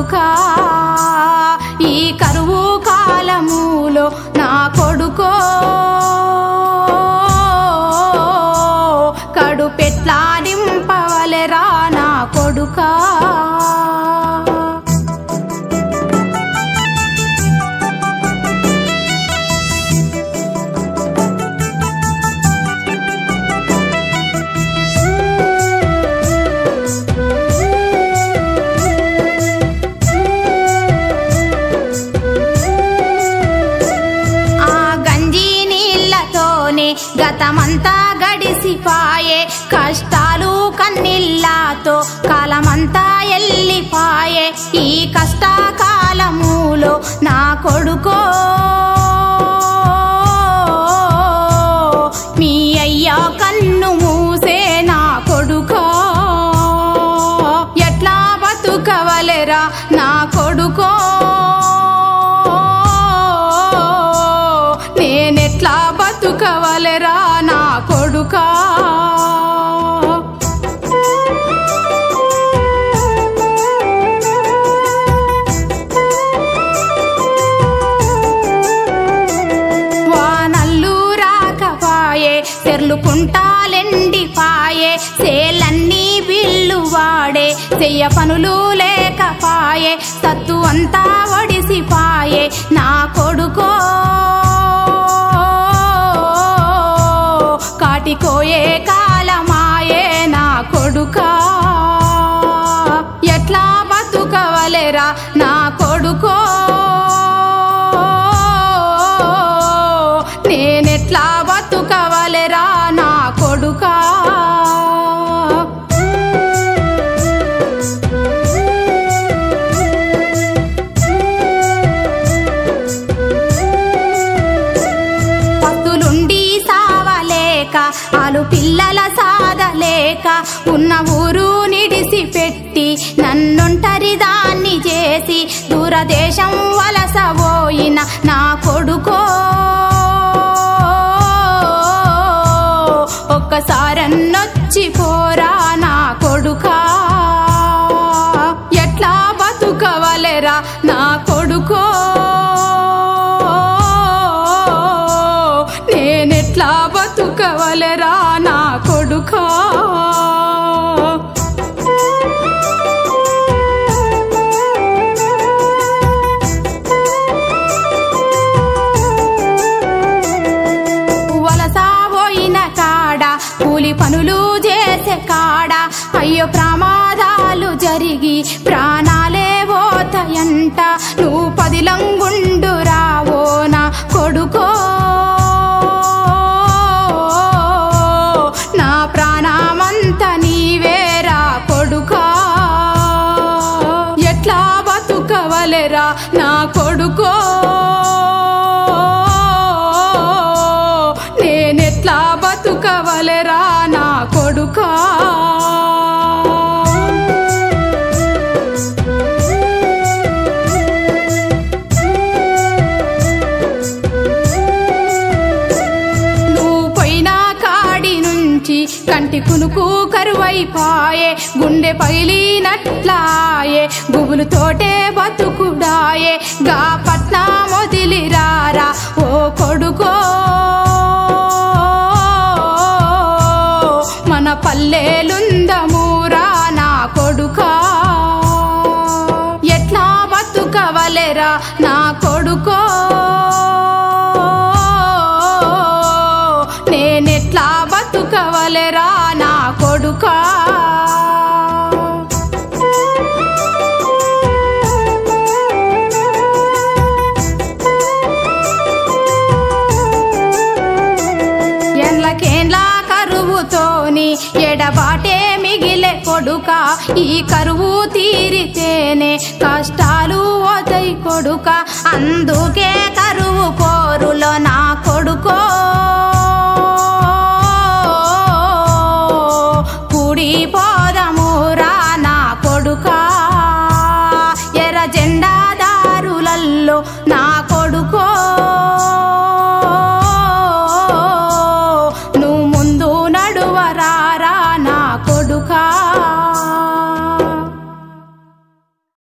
కొడుకా ఈ కరువు కాలములో నా కొడుకో కడు పెట్లాడింపవలెరా నా కొడుకా ఆ గంజి నీళ్ళతోనే గతమంతా గడిసిపాయే కష్టాలు కన్నీళ్ళతో కాలమంతా ఎల్లిపాయే ఈ కష్టకాలములో నా కొడుకో మీ అయ్యా కన్ను మూసే నా కొడుకో ఎట్లా బతుకవలెరా నా కొడుకో నేనెట్లా బతుకవలెరా నా కొడుకా వానల్లు రాకపాయే చెర్లు కుంటాలెండిపాయే సేలన్నీ బిల్లు వాడే చెయ్య పనులు లేకపాయే సత్తు అంతా ఒడిసిపాయే నా కొడుకో కాటికోయే కాలమాయే నా కొడుకా ఎట్లా బతుకవలెరా నా కొడుకో నేనెట్లా బతుకవలెరా నా కొడుకా పస్తులుండి సావలేక ఆలు పిల్లల సాదలేక ఉన్న ఊరు నిడిసి పెట్టి నన్నొంటరి దాన్ని చేసి దూరదేశం వలసబోయిన నా కొడుకో ఒక్కసారన్నొచ్చి పోరా నా కొడుకా ఎట్లా బతుకవలెరా నా కొడుకో నేనెట్లా బతుకవలెరా నా కొడుకా వలసాబోయిన కాడ కూలి పనులు చేసే కాడ అయ్యో ప్రమాదాలు జరిగి ప్రాణాలే పోతాయంట నువ్వు పదిలంగుండు రావో నా కొడుకో నా ప్రాణమంత నీవేరా కొడుకా ఎట్లా బతుకవలెరా నా కొడుకో నేనెట్లా బతుకవలెరా నా కొడుకా నువ్వు పోయిన కాడి నుంచి కంటి కునుకు కరువైపాయే గుండె పగిలినట్లాయే గుబులు తోటే బతుకుడాయే గా పట్నం వదిలిరారా ఓ కొడుకో మన పల్లెలుందమూరా నా కొడుకా ఎట్లా బతుకవలెరా నా కొడుకో నేనెట్లా బతుకవలెరా నా కొడుకా ఎండ్లకేండ్ల కరువుతోని ఎడబాటే మిగిలే కొడుక ఈ కరువు తీరితేనే కష్టాలు పోతాయి కొడుక అందుకే కరువు పోరులో నా కొడుకో కుడి పోదమురా నా కొడుకా ఎర్ర జెండాదారులల్లో